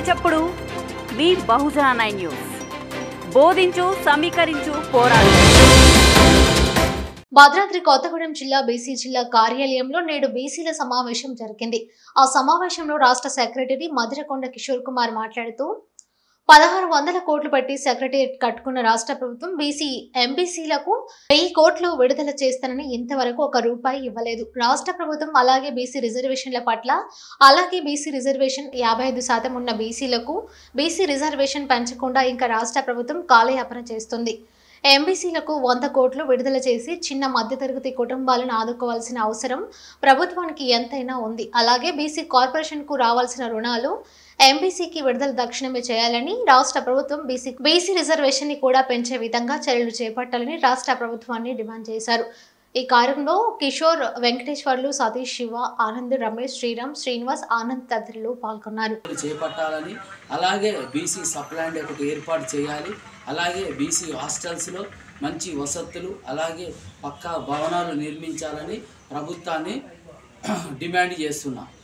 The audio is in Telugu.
చప్పుడు మీ బహుజన నైన్ న్యూస్ బోధించు సమీకరించు పోరాడు భద్రాద్రి కొత్తగూడెం జిల్లా బీసీ జిల్లా కార్యాలయంలో నేడు బీసీల సమావేశం జరిగింది ఆ సమావేశంలో రాష్ట్ర సెక్రటరీ మధురకొండ కిషోర్ కుమార్ మాట్లాడుతూ పదహారు వందల కోట్లు పెట్టి సెక్రటరియట్ కట్టుకున్న రాష్ట్ర ప్రభుత్వం బీసీ ఎంబీసీలకు వెయ్యి కోట్లు విడుదల చేస్తానని ఇంతవరకు ఒక రూపాయి ఇవ్వలేదు రాష్ట్ర ప్రభుత్వం అలాగే బీసీ రిజర్వేషన్ల పట్ల అలాగే బీసీ రిజర్వేషన్ యాభై ఐదు శాతం ఉన్న బీసీలకు బీసీ రిజర్వేషన్ పెంచకుండా ఇంకా రాష్ట్ర ప్రభుత్వం కాలయాపన చేస్తుంది ఎంబీసీలకు వంద కోట్లు విడుదల చేసి చిన్న మధ్యతరగతి కుటుంబాలను ఆదుకోవాల్సిన అవసరం ప్రభుత్వానికి ఎంతైనా ఉంది అలాగే బీసీ కార్పొరేషన్కు రావాల్సిన రుణాలు ఎంబీసీకి విడుదల తక్షణమే చేయాలని రాష్ట్ర ప్రభుత్వం బీసీ బీసీ రిజర్వేషన్ ని కూడా పెంచే విధంగా చర్యలు చేపట్టాలని రాష్ట్ర ప్రభుత్వాన్ని డిమాండ్ చేశారు ఈ కార్యంలో కిషోర్ వెంకటేశ్వర్లు సతీష్ శివ ఆనంద్ రమేష్ శ్రీరామ్ శ్రీనివాస్ ఆనంద్ తదితరులు పాల్గొన్నారు చేపట్టాలని అలాగే బీసీ సప్లాండ్ ఒకటి ఏర్పాటు చేయాలి అలాగే బీసీ హాస్టల్స్లో మంచి వసతులు అలాగే పక్కా భవనాలు నిర్మించాలని ప్రభుత్వాన్ని డిమాండ్ చేస్తున్నాం